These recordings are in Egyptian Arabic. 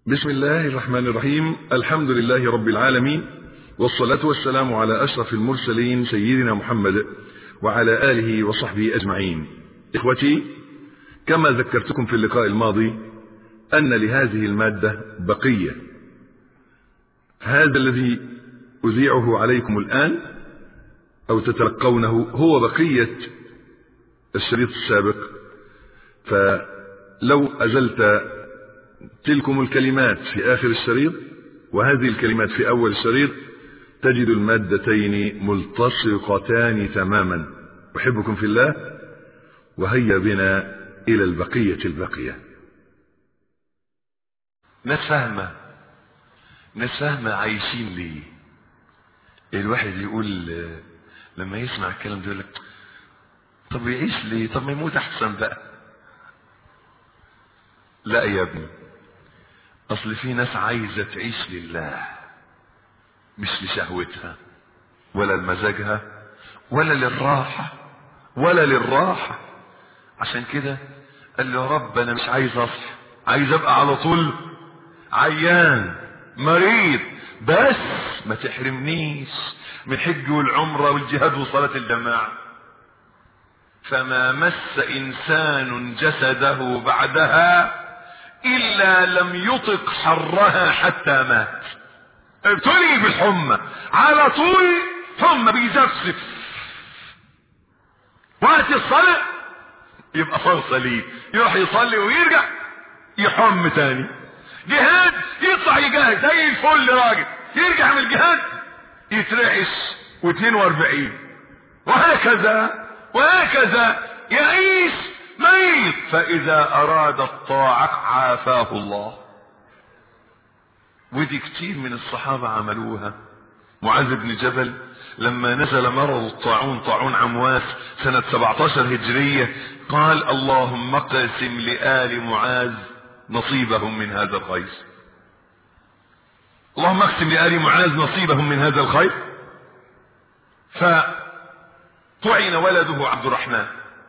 بسم الله الرحمن الرحيم الحمد لله رب العالمين والصلاة والسلام على أشرف المرسلين سيدنا محمد وعلى آله وصحبه أجمعين إخوتي كما ذكرتكم في اللقاء الماضي أن لهذه المادة بقية هذا الذي أذيعه عليكم الآن أو تتلقونه هو بقية الشريط السابق فلو أزلت تلكم الكلمات في آخر الشريط وهذه الكلمات في أول الشريط تجد المادتين ملتصقتان تماما أحبكم في الله وهيا بنا إلى البقية البقية ناس فاهمة ناس فاهمة عايشين ليه الواحد يقول لما يسمع الكلام ده يقول لك طب يعيش ليه طب ما يموت احسن بقى لا يا ابني اصل في ناس عايزه تعيش لله مش لشهوتها ولا لمزاجها ولا للراحه ولا للراحه عشان كده قال له يا رب انا مش عايز اصحى عايز ابقى على طول عيان مريض بس ما تحرمنيش من حج والعمره والجهاد وصلاه الجماعه فما مس انسان جسده بعدها الا لم يطق حرها حتى مات ابتلي بالحمى على طول حمى بيزفزف وقت الصلاة يبقى فرصة ليه يروح يصلي ويرجع يحم تاني جهاد يطلع يجاهد زي الفل راجل يرجع من الجهاد يترعش و42 وهكذا وهكذا يعيش ميت فإذا أراد الطاعة عافاه الله ودي كتير من الصحابة عملوها معاذ بن جبل لما نزل مرض الطاعون طاعون عمواس سنة 17 هجرية قال اللهم اقسم لآل معاذ نصيبهم من هذا الخير اللهم اقسم لآل معاذ نصيبهم من هذا الخير فطعن ولده عبد الرحمن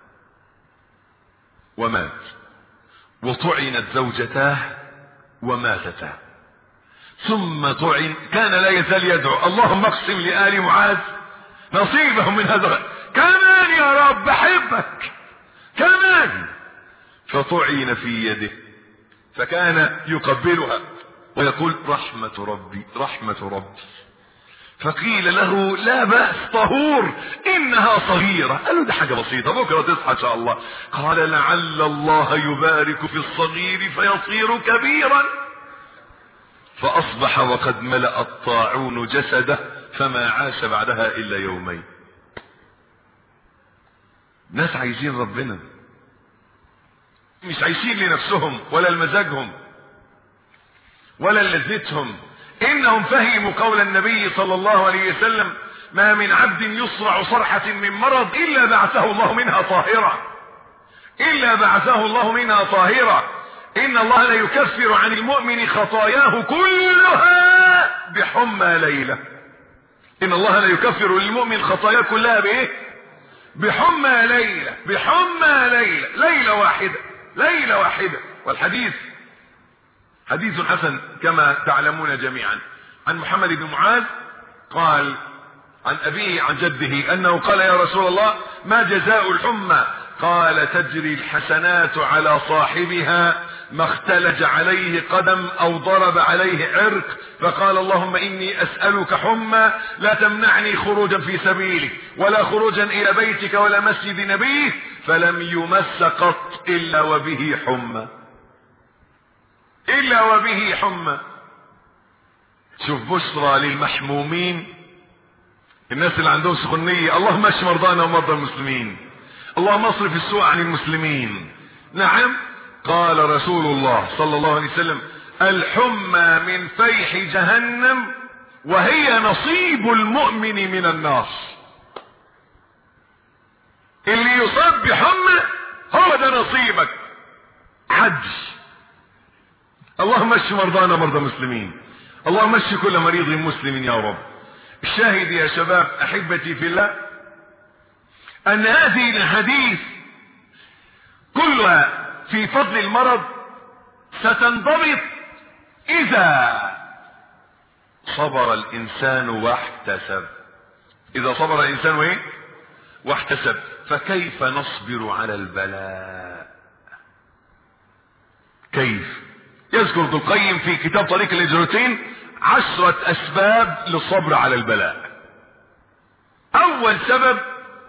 ومات وطعنت زوجتاه وماتتا ثم طعن كان لا يزال يدعو اللهم اقسم لآل معاذ نصيبهم من هذا كمان يا رب بحبك كمان فطعن في يده فكان يقبلها ويقول رحمة ربي رحمة ربي فقيل له لا بأس طهور إنها صغيرة قالوا ده حاجة بسيطة بكرة تصحى إن شاء الله قال لعل الله يبارك في الصغير فيصير كبيرا فأصبح وقد ملأ الطاعون جسده فما عاش بعدها إلا يومين ناس عايزين ربنا مش عايشين لنفسهم ولا لمزاجهم ولا لذتهم انهم فهموا قول النبي صلى الله عليه وسلم ما من عبد يصرع صرحة من مرض الا بعثه الله منها طاهرة الا بعثه الله منها طاهرة ان الله لا يكفر عن المؤمن خطاياه كلها بحمى ليلة ان الله لا يكفر للمؤمن خطاياه كلها بايه بحمى ليلة بحمى ليلة ليلة واحدة ليلة واحدة والحديث حديث حسن كما تعلمون جميعا عن محمد بن معاذ قال عن أبيه عن جده أنه قال يا رسول الله ما جزاء الحمى قال تجري الحسنات على صاحبها ما اختلج عليه قدم أو ضرب عليه عرق فقال اللهم إني أسألك حمى لا تمنعني خروجا في سبيلك ولا خروجا إلى بيتك ولا مسجد نبيك فلم يمس قط إلا وبه حمى الا وبه حمى شوف بشرى للمحمومين الناس اللي عندهم سخونية اللهم اشف مرضانا ومرضى المسلمين اللهم اصرف السوء عن المسلمين نعم قال رسول الله صلى الله عليه وسلم الحمى من فيح جهنم وهي نصيب المؤمن من النار اللي يصاب بحمى هو ده نصيبك عجز اللهم اشف مرضانا مرضى المسلمين اللهم اشف كل مريض مسلم يا رب الشاهد يا شباب احبتي في الله ان هذه الحديث كلها في فضل المرض ستنضبط اذا صبر الانسان واحتسب اذا صبر الانسان ايه واحتسب فكيف نصبر على البلاء كيف يذكر ابن القيم في كتاب طريق الهجرتين عشرة اسباب للصبر على البلاء اول سبب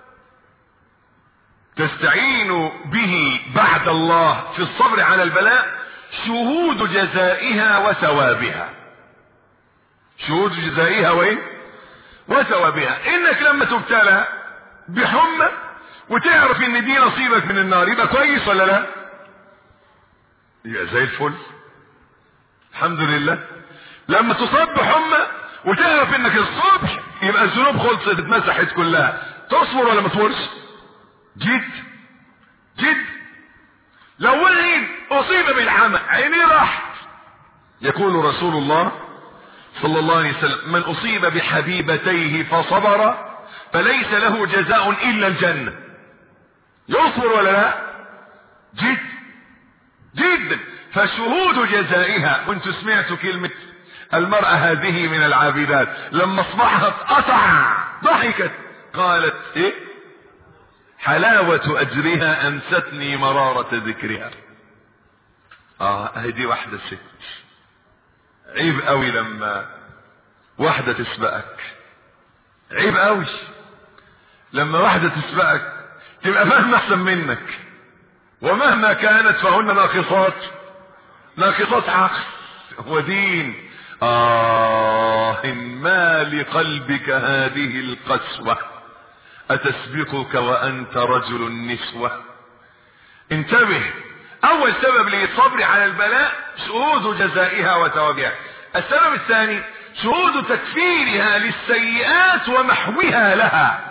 تستعين به بعد الله في الصبر على البلاء شهود جزائها وثوابها شهود جزائها وايه وثوابها انك لما تبتلى بحمى وتعرف ان دي نصيبك من النار يبقى كويس ولا لا يبقى زي الفل الحمد لله لما تصاب بحمى وتعرف انك الصبح يبقى الذنوب خلصت اتمسحت كلها تصبر ولا ما تصبرش جد جد لو وعين اصيب بالعمى عينيه راحت يقول رسول الله صلى الله عليه وسلم من اصيب بحبيبتيه فصبر فليس له جزاء الا الجنة يصبر ولا لا جد جدا فشهود جزائها كنت سمعت كلمة المرأة هذه من العابدات لما اصبحت قطع ضحكت قالت ايه حلاوة اجرها انستني مرارة ذكرها اه هذه واحدة ست عيب قوي لما واحدة تسبقك عيب قوي لما واحدة تسبقك تبقى فاهمة احسن منك ومهما كانت فهن ناقصات ناقصات عقل ودين آه ما لقلبك هذه القسوة أتسبقك وأنت رجل نسوة انتبه أول سبب للصبر على البلاء شهود جزائها وثوابها السبب الثاني شهود تكفيرها للسيئات ومحوها لها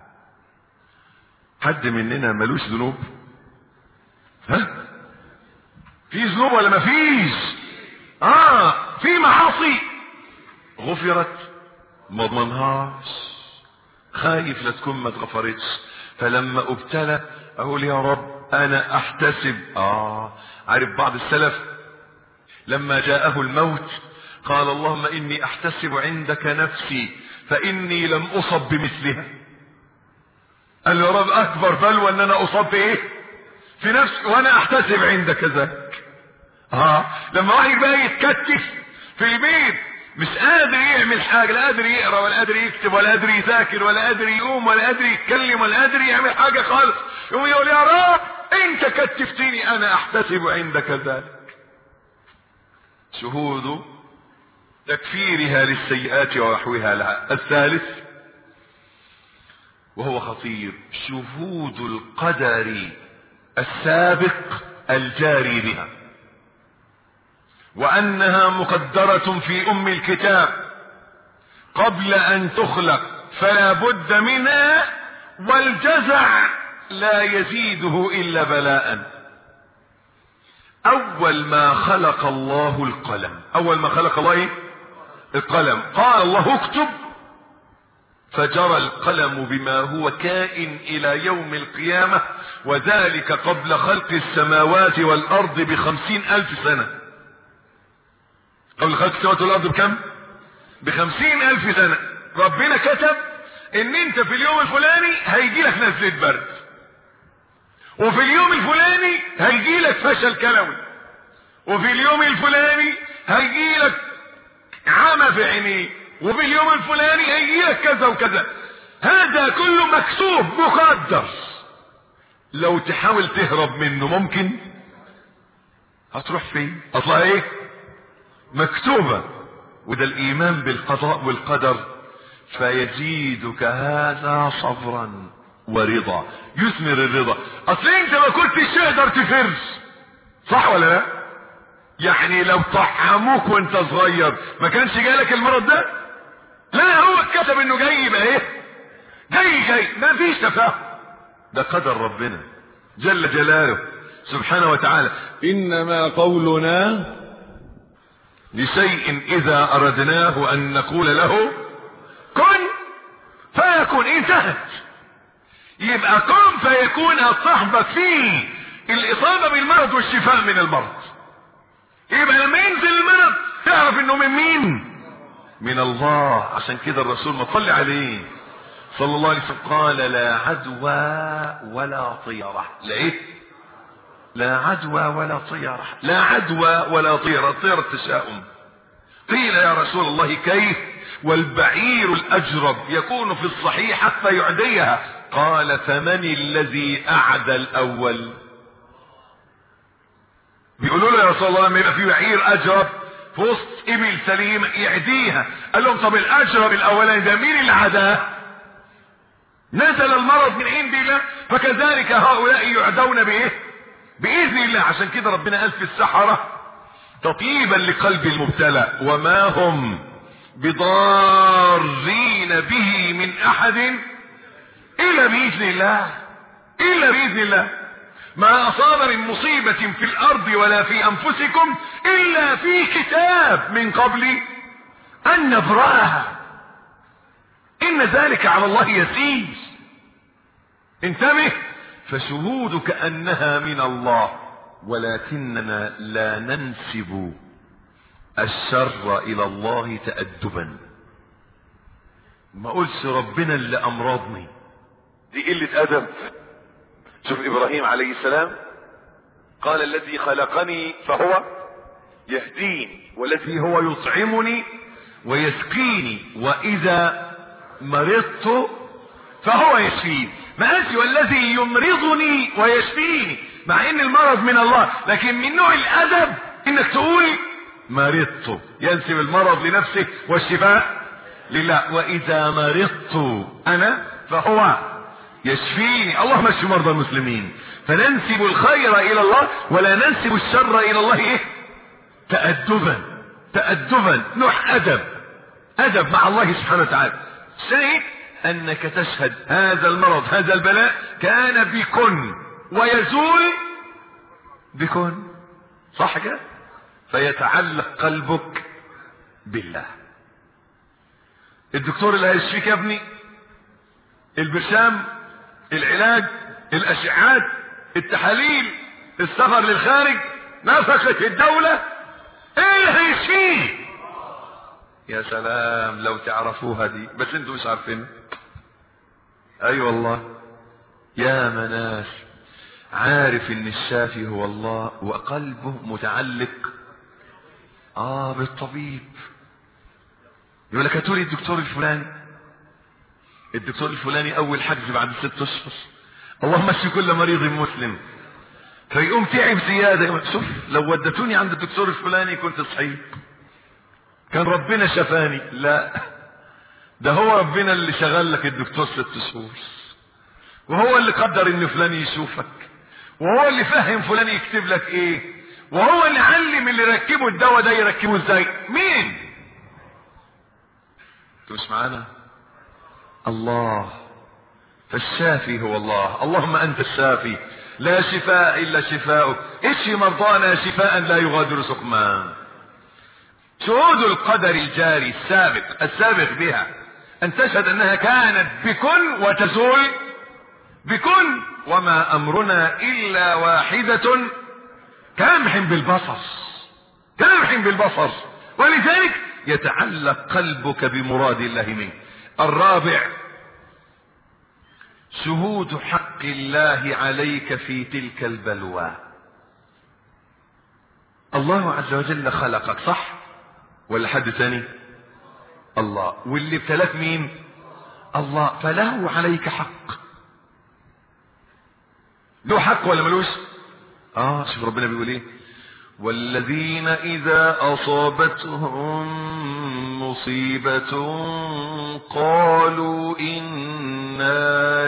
حد مننا ملوش ذنوب ها في ذنوب ولا مفيش اه في معاصي غفرت ما ضمنهاش خايف لا تكون ما اتغفرتش فلما ابتلى اقول يا رب انا احتسب اه عارف بعض السلف لما جاءه الموت قال اللهم اني احتسب عندك نفسي فاني لم اصب بمثلها قال يا رب اكبر بلوى ان انا اصاب بايه في نفسي وانا احتسب عندك ذاك اه لما واحد بقى يتكتف في البيت مش قادر يعمل حاجة لا قادر يقرا ولا قادر يكتب ولا قادر يذاكر ولا قادر يقوم ولا قادر يتكلم ولا قادر يعمل حاجة خالص يقوم يقول يا رب انت كتفتني انا احتسب عندك ذلك شهود تكفيرها للسيئات ووحوها لها الثالث وهو خطير شهود القدر السابق الجاري بها وانها مقدرة في ام الكتاب قبل ان تخلق فلا بد منها والجزع لا يزيده الا بلاء اول ما خلق الله القلم اول ما خلق الله ايه القلم قال الله اكتب فجرى القلم بما هو كائن الى يوم القيامة وذلك قبل خلق السماوات والارض بخمسين الف سنة قبل خلق السماوات والارض بكم بخمسين الف سنة ربنا كتب ان انت في اليوم الفلاني هيجي لك نزلة برد وفي اليوم الفلاني هيجي لك فشل كلوي وفي اليوم الفلاني هيجي لك عمى في عينيه وفي اليوم الفلاني هيجي لك كذا وكذا هذا كله مكتوب مقدر لو تحاول تهرب منه ممكن هتروح فين اطلع ايه مكتوبة وده الايمان بالقضاء والقدر فيزيدك هذا صبرا ورضا يثمر الرضا اصل انت ما كنتش تقدر تفر صح ولا لا يعني لو طعموك وانت صغير ما كانش جالك المرض ده لا هو كتب انه جاي يبقى ايه جاي جاي ما فيش تفاهم ده قدر ربنا جل جلاله سبحانه وتعالى انما قولنا لشيء اذا اردناه ان نقول له كن فيكون انتهت يبقى كن فيكون هتصاحبك فيه الاصابة بالمرض والشفاء من المرض يبقى لما ينزل المرض انه من مين من الله عشان كده الرسول ما صلي عليه صلى الله عليه وسلم قال لا عدوى ولا طيرة لا ايه لا عدوى ولا طيرة لا عدوى ولا طيرة طيرة التشاؤم قيل يا رسول الله كيف والبعير الأجرب يكون في الصحيح حتى يعديها قال فمن الذي أعدى الأول بيقولوا له يا رسول الله لما يبقى في بعير أجرب في وسط إبل سليم يعديها قال لهم طب الأجرب الأولاني ده مين اللي عداه نزل المرض من عند الله فكذلك هؤلاء يعدون بإيه بإذن الله عشان كده ربنا قال في السحرة تطيبا لقلب المبتلى وما هم بضارين به من احد الا باذن الله الا باذن الله ما اصاب من مصيبة في الارض ولا في انفسكم الا في كتاب من قبل ان نبراها ان ذلك على الله يسير انتبه فشهودك انها من الله ولكننا لا ننسب الشر الى الله تأدبا ما قلش ربنا اللي امراضني دي قلة ادب شوف ابراهيم عليه السلام قال الذي خلقني فهو يهدين والذي هو يطعمني ويسقيني واذا مرضت فهو يشفيني ما قالش والذي يمرضني ويشفيني مع ان المرض من الله لكن من نوع الادب انك تقول مرضت ينسب المرض لنفسه والشفاء لله واذا مرضت انا فهو يشفيني اللهم اشف مرضى المسلمين فننسب الخير الى الله ولا ننسب الشر الى الله ايه تأدبا تأدبا نوع ادب ادب مع الله سبحانه وتعالى شيء انك تشهد هذا المرض هذا البلاء كان بكن ويزول بكن صح كده فيتعلق قلبك بالله الدكتور اللي هيشفيك يا ابني البرشام العلاج الاشعاعات التحاليل السفر للخارج نفقة الدولة ايه اللي هيشفيه يا سلام لو تعرفوها دي بس انتوا مش عارفين اي أيوة والله يا مناس عارف ان الشافي هو الله وقلبه متعلق اه بالطبيب يقول لك هاتولي الدكتور الفلاني الدكتور الفلاني اول حجز بعد ست اشهر اللهم اشف كل مريض مسلم فيقوم تعب زيادة شوف لو ودتوني عند الدكتور الفلاني كنت صحيح كان ربنا شفاني لا ده هو ربنا اللي شغل لك الدكتور ست شهور وهو اللي قدر ان فلان يشوفك وهو اللي فهم فلان يكتب لك ايه وهو اللي علم اللي ركبوا الدواء ده يركبه ازاي مين انتوا مش معانا الله فالشافي هو الله اللهم انت الشافي لا شفاء الا شفاؤك اشفي مرضانا شفاء لا يغادر سقما شهود القدر الجاري السابق السابق بها ان تشهد انها كانت بكن وتزول بكن وما امرنا الا واحدة كلمح بالبصر كلمح بالبصر ولذلك يتعلق قلبك بمراد الله منك الرابع شهود حق الله عليك في تلك البلوى الله عز وجل خلقك صح ولا حد تاني الله واللي ابتلاك مين الله فله عليك حق له حق ولا ملوش اه شوف ربنا بيقول ايه والذين اذا اصابتهم مصيبة قالوا انا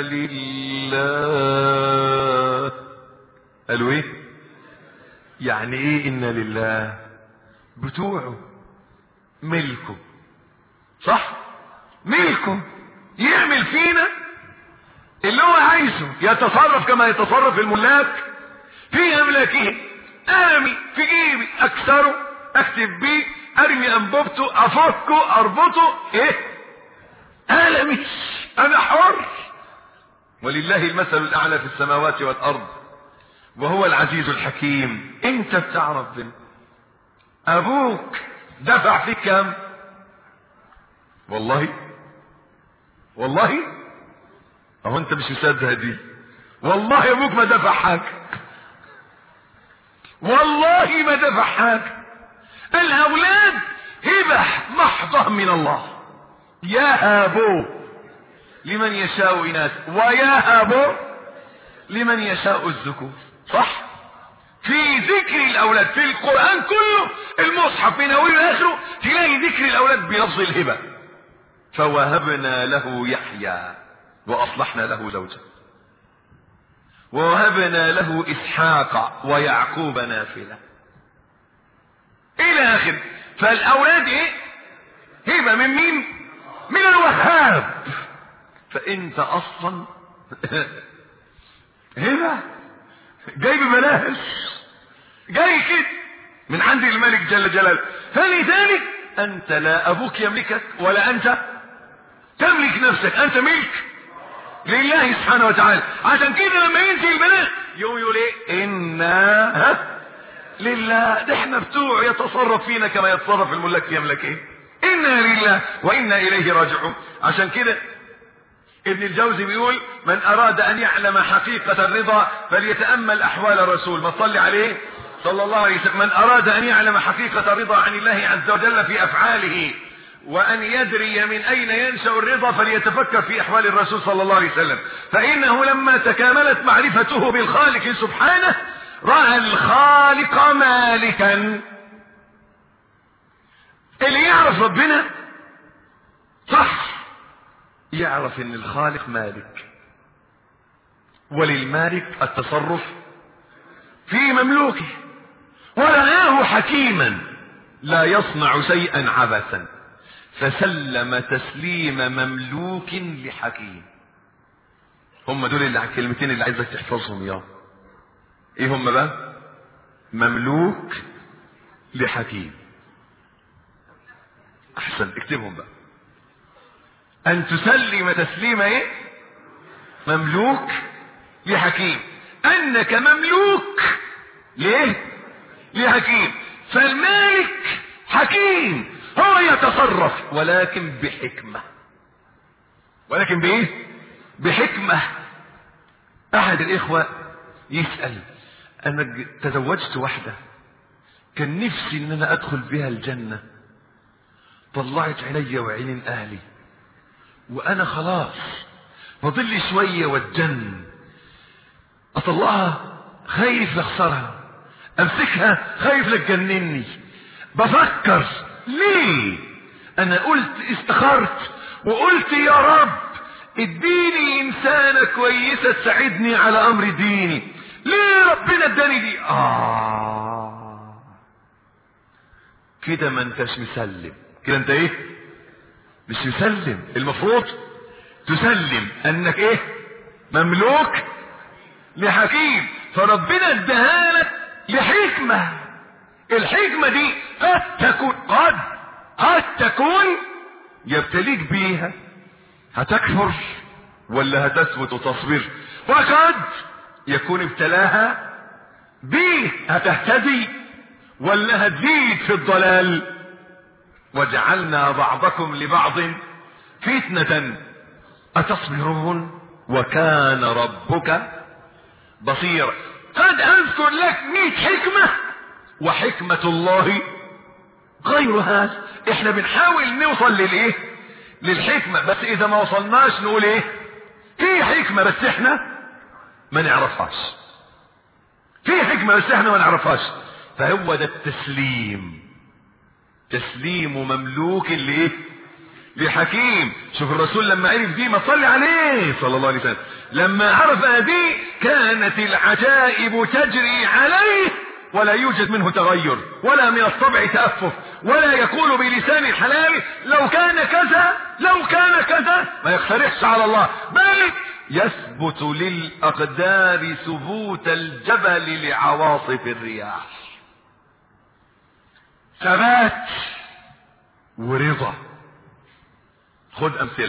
لله قالوا ايه يعني ايه انا لله بتوعه ملكه صح ملكه يعمل فينا اللي هو عايزه يتصرف كما يتصرف الملاك في املاكه ارمي في جيبي اكسره اكتب بيه ارمي انبوبته افكه اربطه ايه المش انا حر ولله المثل الاعلى في السماوات والارض وهو العزيز الحكيم انت بتاع ربنا ابوك دفع فيك كام والله والله اهو انت مش مصدق دي والله ابوك ما دفع حاجه والله ما دفع حاجه الاولاد هبه محضه من الله يهب لمن يشاء اناث ويهب لمن يشاء الذكور صح في ذكر الاولاد في القران كله المصحف من اوله لاخره تلاقي ذكر الاولاد بلفظ الهبه فوهبنا له يحيى واصلحنا له زوجه ووهبنا له اسحاق ويعقوب نافله الى اخره فالاولاد ايه هبه من مين من الوهاب فانت اصلا هبه جاي ببلاش جاي كده من عند الملك جل جلاله فلذلك انت لا ابوك يملكك ولا انت تملك نفسك انت ملك لله سبحانه وتعالى عشان كده لما ينتهي البلاغ يوم يقول ايه انا ها لله ده احنا بتوع يتصرف فينا كما يتصرف الملاك في يملكه انا لله وانا اليه راجعون عشان كده ابن الجوزي بيقول من اراد ان يعلم حقيقة الرضا فليتأمل احوال الرسول ما تصلي عليه صلى الله عليه وسلم من اراد ان يعلم حقيقة الرضا عن الله عز وجل في افعاله وان يدري من اين ينشأ الرضا فليتفكر في احوال الرسول صلى الله عليه وسلم فانه لما تكاملت معرفته بالخالق سبحانه رأى الخالق مالكا اللي يعرف ربنا صح يعرف ان الخالق مالك وللمالك التصرف في مملوكه ورآه حكيما لا يصنع شيئا عبثا فسلم تسليم مملوك لحكيم هم دول اللي الكلمتين اللي عايزك تحفظهم يا ايه هم بقى مملوك لحكيم احسن اكتبهم بقى ان تسلم تسليم ايه مملوك لحكيم انك مملوك ليه لحكيم فالمالك حكيم هو يتصرف ولكن بحكمة ولكن بايه بحكمة احد الاخوة يسأل انا تزوجت واحدة كان نفسي ان انا ادخل بها الجنة طلعت عيني وعينين اهلي وانا خلاص فاضل لي شوية والجن اطلعها خايف لاخسرها امسكها خايف لتجنني بفكر ليه انا قلت استخرت وقلت يا رب اديني انسانة كويسة تساعدني على امر ديني ليه ربنا اداني دي اه كده ما انتش مسلم كده انت ايه مش مسلم المفروض تسلم انك ايه مملوك لحكيم فربنا اداها لك لحكمة الحكمة دي قد تكون قد قد تكون يبتليك بيها هتكفر ولا هتثبت وتصبر وقد يكون ابتلاها بيه هتهتدي ولا هتزيد في الضلال وجعلنا بعضكم لبعض فتنة أتصبرون وكان ربك بصيرا قد أذكر لك مئة حكمة وحكمة الله غير هذا احنا بنحاول نوصل للايه للحكمة بس اذا ما وصلناش نقول ايه في حكمة بس احنا ما نعرفهاش في حكمة بس احنا ما نعرفهاش فهو ده التسليم تسليم مملوك لايه لحكيم شوف الرسول لما عرف دي ما صلي عليه صلى الله عليه وسلم لما عرف دي كانت العجائب تجري عليه ولا يوجد منه تغير ولا من الطبع تأفف ولا يقول بلسان الحلال لو كان كذا لو كان كذا ما يقترحش على الله بل يثبت للأقدار ثبوت الجبل لعواصف الرياح ثبات ورضا خد أمثلة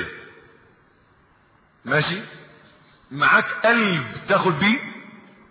ماشي معاك قلب تاخد بيه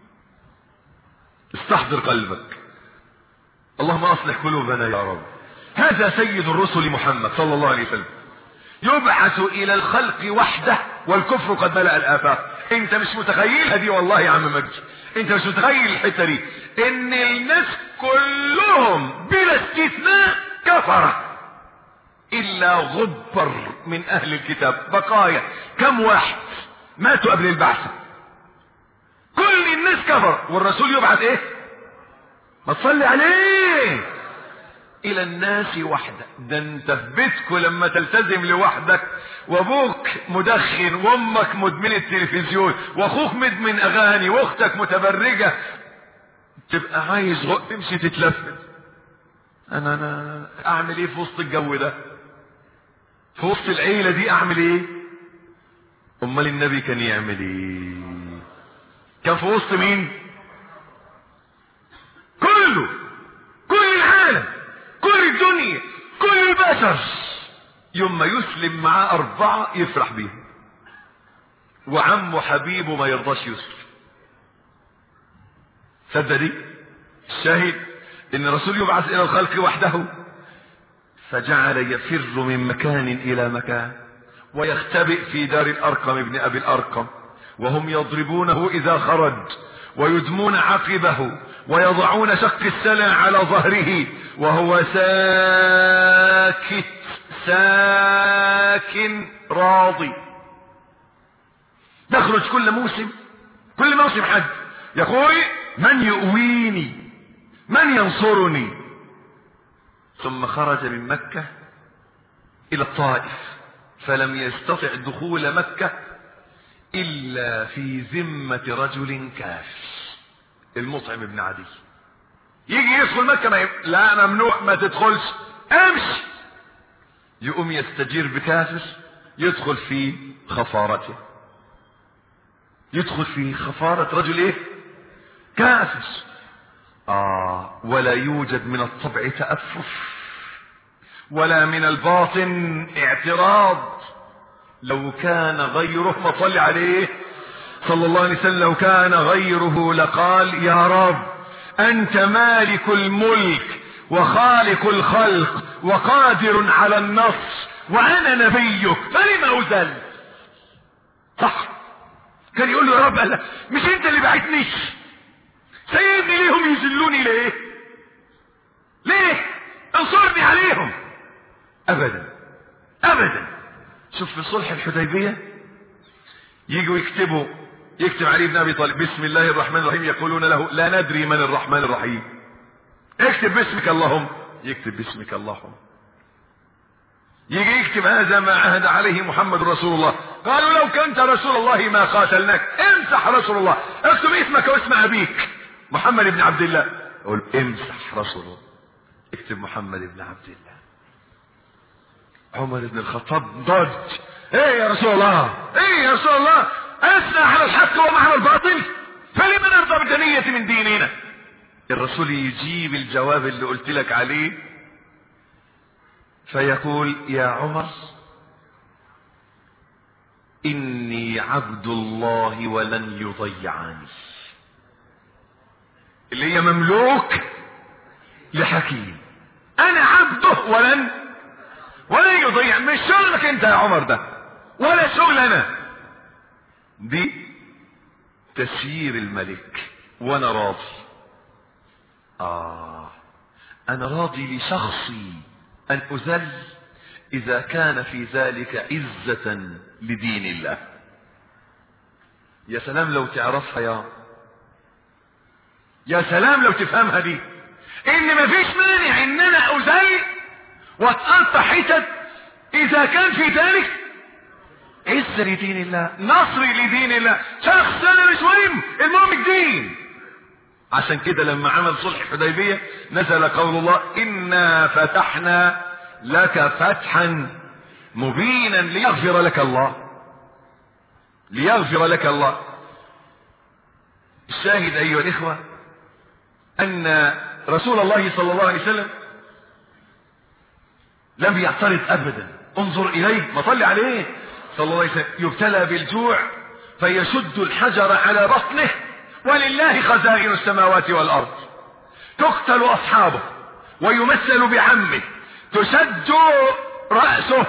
استحضر قلبك اللهم اصلح قلوبنا يا رب هذا سيد الرسل محمد صلى الله عليه وسلم يبعث الى الخلق وحده والكفر قد ملأ الافاق انت مش متخيلها دي والله يا عم مجدي انت مش متخيل الحته دي ان الناس كلهم بلا استثناء كفره الا غبر من اهل الكتاب بقايا كم واحد ماتوا قبل البعثة كل الناس كفر والرسول يبعث ايه ما تصلي عليه الى الناس وحده ده انت في بيتكم لما تلتزم لوحدك وابوك مدخن وامك مدمنة تلفزيون واخوك مدمن اغاني واختك متبرجة تبقى عايز غ- تمشي تتلفت انا انا اعمل ايه في وسط الجو ده في وسط العيلة دي اعمل ايه امال النبي كان يعمل ايه كان في وسط مين كله كل العالم كل الدنيا كل البشر يوم ما يسلم معاه أربعة يفرح بيهم وعمه حبيبه ما يرضاش يسلم صدق دي الشاهد ان الرسول يبعث الى الخلق وحده فجعل يفر من مكان الى مكان ويختبئ في دار الارقم ابن ابي الارقم وهم يضربونه اذا خرج ويدمون عقبه ويضعون شق السلع على ظهره وهو ساكت ساكن راضي يخرج كل موسم كل موسم حج يقول من يؤويني من ينصرني ثم خرج من مكة الى الطائف فلم يستطع دخول مكة الا في ذمة رجل كافر المطعم بن عدي يجي يدخل مكة ما يب... لا ممنوع ما تدخلش امشي يقوم يستجير بكافر يدخل في خفارته يدخل في خفارة رجل ايه كافر آه ولا يوجد من الطبع تأفف ولا من الباطن اعتراض لو كان غيره ما صلي عليه صلى الله عليه وسلم لو كان غيره لقال يا رب أنت مالك الملك وخالق الخلق وقادر على النصر وأنا نبيك فلم أزل صح كان يقول له يا رب قال مش انت اللي بعتنيش سيدني ليهم يذلوني ليه ليه انصرني عليهم ابدا ابدا شوف في صلح الحديبية يجوا يكتبوا يكتب علي بن ابي طالب بسم الله الرحمن الرحيم يقولون له لا ندري من الرحمن الرحيم اكتب باسمك اللهم يكتب باسمك اللهم يجي يكتب هذا ما عهد عليه محمد رسول الله قالوا لو كنت رسول الله ما قاتلناك امسح رسول الله اكتب اسمك واسم ابيك محمد بن عبد الله قول امسح رسول الله اكتب محمد بن عبد الله عمر بن الخطاب ضج ايه يا رسول الله ايه يا رسول الله اسنى على الحق ومعنى الباطل فلما نرضى بالدنية من ديننا الرسول يجيب الجواب اللي قلت لك عليه فيقول يا عمر اني عبد الله ولن يضيعني اللي هي مملوك لحكيم انا عبده ولن ولن يضيع مش شغلك انت يا عمر ده ولا شغل انا دي تسيير الملك وانا راضي اه انا راضي لشخصي ان اذل اذا كان في ذلك عزة لدين الله يا سلام لو تعرفها يا يا سلام لو تفهمها دي ان مفيش مانع ان انا اذل واتقطع حتت اذا كان في ذلك عز لدين الله نصر لدين الله شخص انا مش مهم المهم الدين عشان كده لما عمل صلح الحديبية نزل قول الله انا فتحنا لك فتحا مبينا ليغفر لك الله ليغفر لك الله الشاهد ايها الاخوة ان رسول الله صلى الله عليه وسلم لم يعترض ابدا انظر اليه ما صلي عليه صلى الله عليه وسلم يبتلى بالجوع فيشد الحجر على بطنه ولله خزائن السماوات والارض تقتل اصحابه ويمثل بعمه تشد رأسه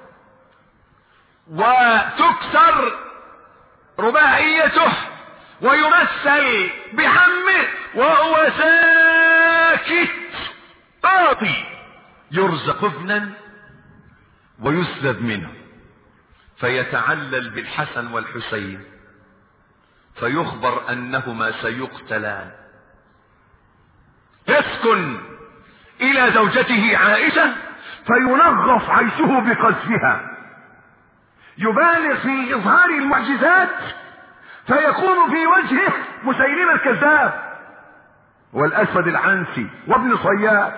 وتكسر رباعيته ويمثل بحمه وهو ساكت قاضي يرزق ابنا ويسلب منه فيتعلل بالحسن والحسين فيخبر انهما سيقتلان يسكن الى زوجته عائشة فينغص عيشه بقذفها يبالغ في اظهار المعجزات فيكون في وجهه مسيلمة الكذاب والاسود العنسي وابن صياد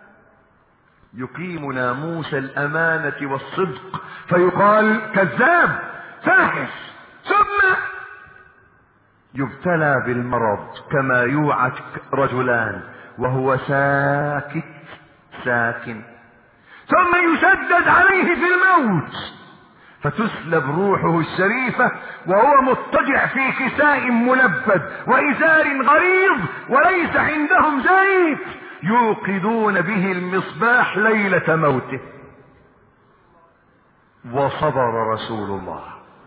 يقيم ناموس الامانة والصدق فيقال كذاب فاحش ثم يبتلى بالمرض كما يوعد رجلان وهو ساكت ساكن ثم يشدد عليه في الموت فتسلب روحه الشريفة وهو مضطجع في كساء ملبد وإزار غليظ وليس عندهم زيت يوقدون به المصباح ليلة موته وصبر رسول الله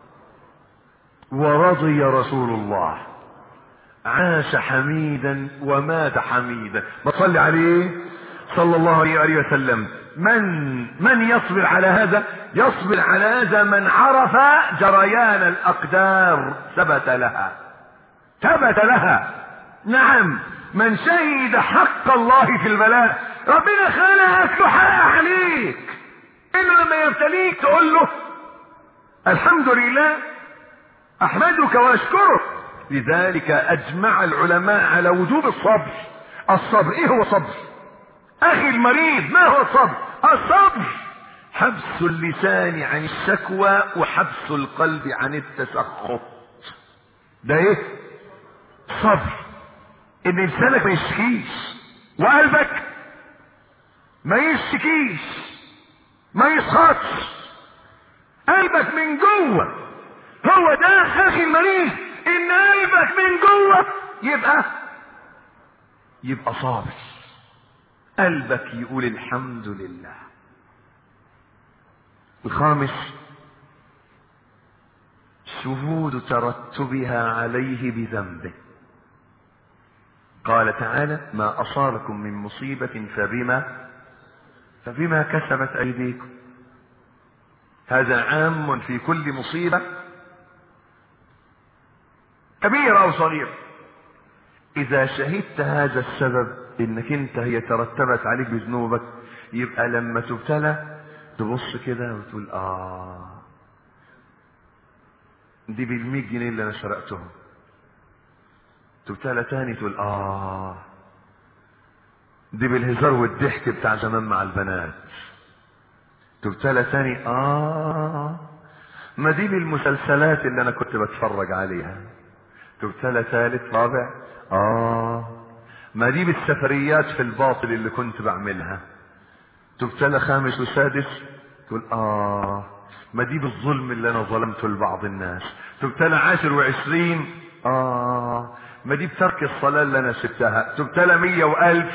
ورضي رسول الله عاش حميدا ومات حميدا ما صلي عليه صلى الله عليه وسلم من من يصبر على هذا يصبر على هذا من عرف جريان الاقدار ثبت لها ثبت لها نعم من شهد حق الله في البلاء ربنا خلقك تحقق عليك انه لما يبتليك تقول له الحمد لله احمدك واشكرك لذلك اجمع العلماء على وجوب الصبر الصبر ايه هو الصبر اخي المريض ما هو الصبر الصبر حبس اللسان عن الشكوى وحبس القلب عن التسخط ده ايه صبر ان لسانك ما يشكيش وقلبك ما يشكيش ما يسخطش قلبك من جوه هو ده اخي المريض ان قلبك من جوه يبقى يبقى صابر قلبك يقول الحمد لله الخامس شهود ترتبها عليه بذنبه قال تعالى ما اصابكم من مصيبة فبما فبما كسبت ايديكم هذا عام في كل مصيبة كبيرة او صغيرة اذا شهدت هذا السبب انك انت هي ترتبت عليك بذنوبك يبقى لما تبتلى تبص كده وتقول اه دي بالمية جنيه اللي انا سرقتهم تبتلى تاني تقول اه دي بالهزار والضحك بتاع زمان مع البنات تبتلى تاني اه ما دي بالمسلسلات اللي انا كنت بتفرج عليها تبتلى ثالث رابع اه ما دي بالسفريات في الباطل اللي كنت بعملها تبتلى خامس وسادس تقول اه ما دي بالظلم اللي انا ظلمته لبعض الناس تبتلى عاشر وعشرين اه ما دي بترك الصلاة اللي انا سبتها تبتلى مية والف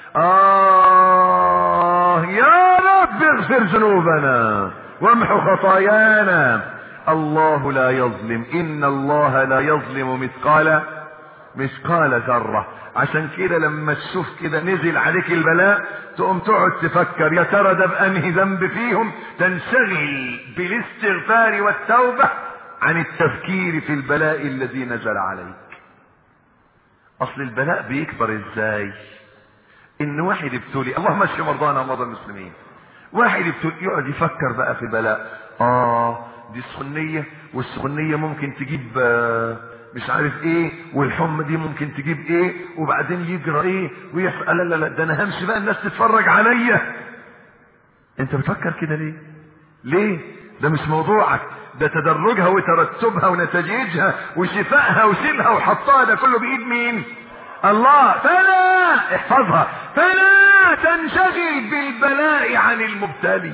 اه يا رب اغفر ذنوبنا وامحو خطايانا الله لا يظلم ان الله لا يظلم مثقال مثقال ذرة عشان كده لما تشوف كده نزل عليك البلاء تقوم تقعد تفكر يا ترى ده بأنهي ذنب فيهم تنشغل بالاستغفار والتوبة عن التفكير في البلاء الذي نزل عليك اصل البلاء بيكبر ازاي ان واحد ابتلي اللهم اشف مرضانا ومرضى المسلمين واحد ابتلي يقعد يفكر بقى في بلاء اه دي السخنية والسخنية ممكن تجيب آه مش عارف ايه والحمى دي ممكن تجيب ايه وبعدين يجرى ايه ويسأل لا لا لا ده انا همشي بقى الناس تتفرج عليا انت بتفكر كده ليه ليه ده مش موضوعك ده تدرجها وترتبها ونتائجها وشفائها وسيلها وحطها ده كله بايد مين الله فلا احفظها فلا تنشغل بالبلاء عن المبتلي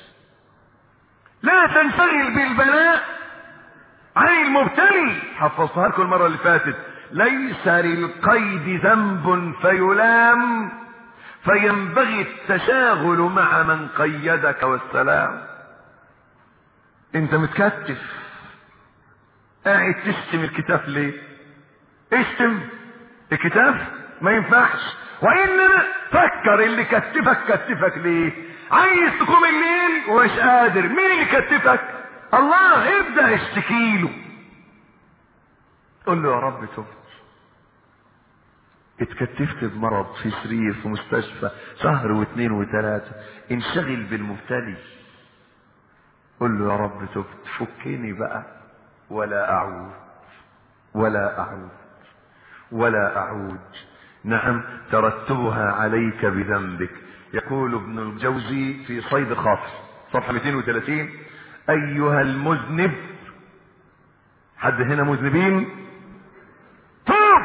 لا تنشغل بالبلاء عن المبتلي حفظتها لكم المرة اللي فاتت ليس للقيد ذنب فيلام فينبغي التشاغل مع من قيدك والسلام انت متكتف قاعد تشتم الكتاف ليه اشتم الكتاف ما ينفعش وانما فكر اللي كتفك كتفك ليه عايز تقوم الليل ومش قادر مين اللي كتفك الله ابدا اشتكي له قول له يا رب تبت اتكتفت بمرض في سرير في مستشفى شهر واثنين وثلاثة انشغل بالمبتلي قل له يا رب تبت فكني بقى ولا اعود ولا اعود ولا اعود نعم ترتبها عليك بذنبك يقول ابن الجوزي في صيد خاطر صفحة 230 ايها المذنب حد هنا مذنبين توب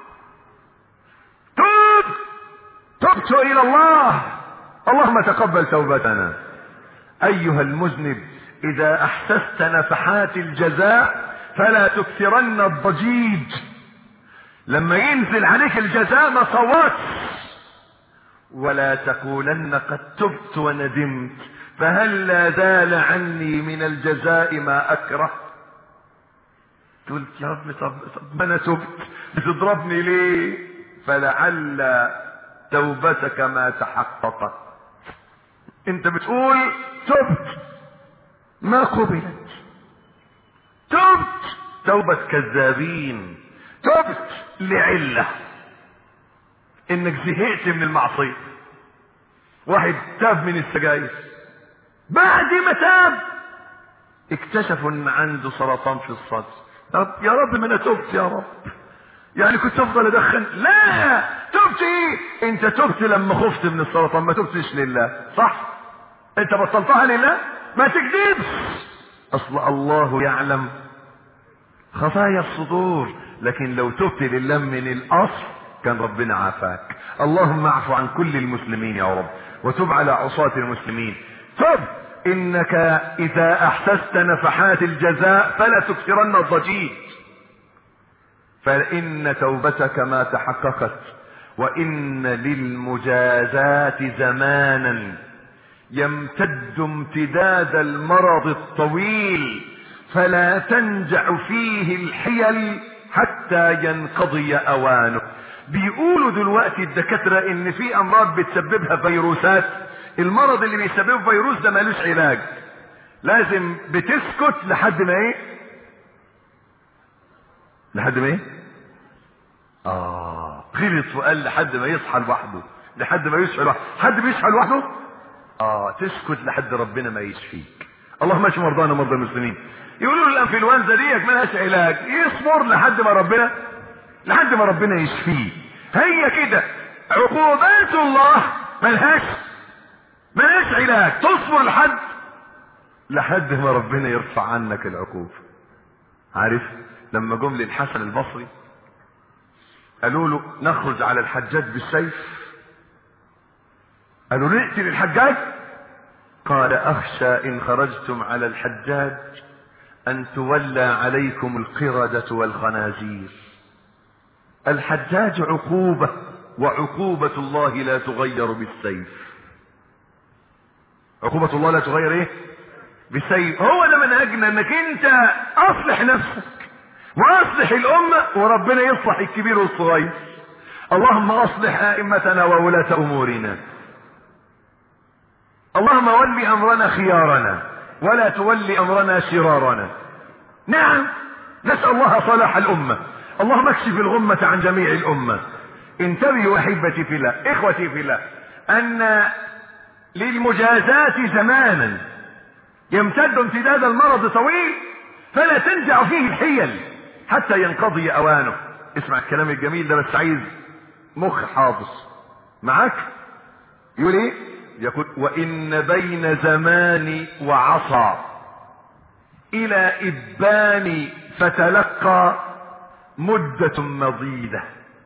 توب تبت الى الله اللهم تقبل توبتنا ايها المذنب اذا احسست نفحات الجزاء فلا تكثرن الضجيج لما ينزل عليك الجزاء ما صوتش ولا تقولن قد تبت وندمت فهل لا زال عني من الجزاء ما اكره قلت يا رب طب, طب انا تبت بتضربني ليه فلعل توبتك ما تحققت انت بتقول تبت ما قبلت تبت توبة كذابين تبت لعلة انك زهقت من المعصية واحد تاب من السجاير بعد ما تاب اكتشفوا ان عنده سرطان في الصدر طب يا رب ما انا تبت يا رب يعني كنت افضل ادخن لا تبت ايه انت تبت لما خفت من السرطان ما تبتش لله صح انت بطلتها لله ما تكذبش اصل الله يعلم خفايا الصدور لكن لو تبت لله من الاصل كان ربنا عافاك اللهم اعف عن كل المسلمين يا رب وتب على عصاة المسلمين تب انك اذا احسست نفحات الجزاء فلا تكثرن الضجيج فان توبتك ما تحققت وان للمجازات زمانا يمتد امتداد المرض الطويل فلا تنجع فيه الحيل حتى ينقضي اوانه بيقولوا دلوقتي الدكاترة ان في امراض بتسببها فيروسات المرض اللي بيسببه فيروس ده ملوش علاج لازم بتسكت لحد ما ايه لحد ما ايه اه غلط وقال لحد ما يصحى لوحده لحد ما يصحى لوحده حد بيصحى لوحده اه تسكت لحد ربنا ما يشفيك اللهم اشف مرضانا مرضى المسلمين يقولوا له الانفلونزا ديك ملهاش علاج يصبر لحد ما ربنا لحد ما ربنا يشفيه هي كده عقوبات الله ملهاش ملهاش علاج تصبر لحد لحد ما ربنا يرفع عنك العقوبة عارف لما جم للحسن البصري قالوا له نخرج على الحجاج بالسيف قالوا نقتل الحجاج قال اخشى ان خرجتم على الحجاج ان تولى عليكم القردة والخنازير الحجاج عقوبة وعقوبة الله لا تغير بالسيف عقوبة الله لا تغير ايه بالسيف هو ده منهجنا انك انت اصلح نفسك واصلح الامة وربنا يصلح الكبير والصغير اللهم اصلح ائمتنا وولاة امورنا اللهم ول امرنا خيارنا ولا تولي امرنا شرارنا نعم نسأل الله صلاح الامة اللهم اكشف الغمة عن جميع الامة انتبهوا احبتي في الله اخوتي في الله ان للمجازات زمانا يمتد امتداد المرض طويل فلا تنجع فيه الحيل حتى ينقضي اوانه اسمع الكلام الجميل ده بس عايز مخ حافظ معاك يقول ايه يقول وان بين زمان وعصا الى ابان فتلقى مدة مضيدة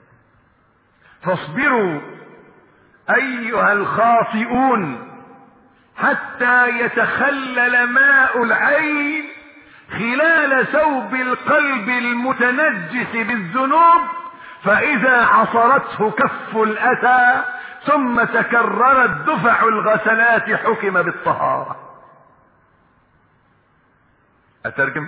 فاصبروا ايها الخاطئون حتى يتخلل ماء العين خلال ثوب القلب المتنجس بالذنوب فاذا عصرته كف الاتى ثم تكررت دفع الغسلات حكم بالطهارة أترجم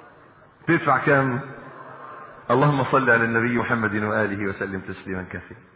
تدفع كم اللهم صل على النبي محمد وآله وسلم تسليما كثيرا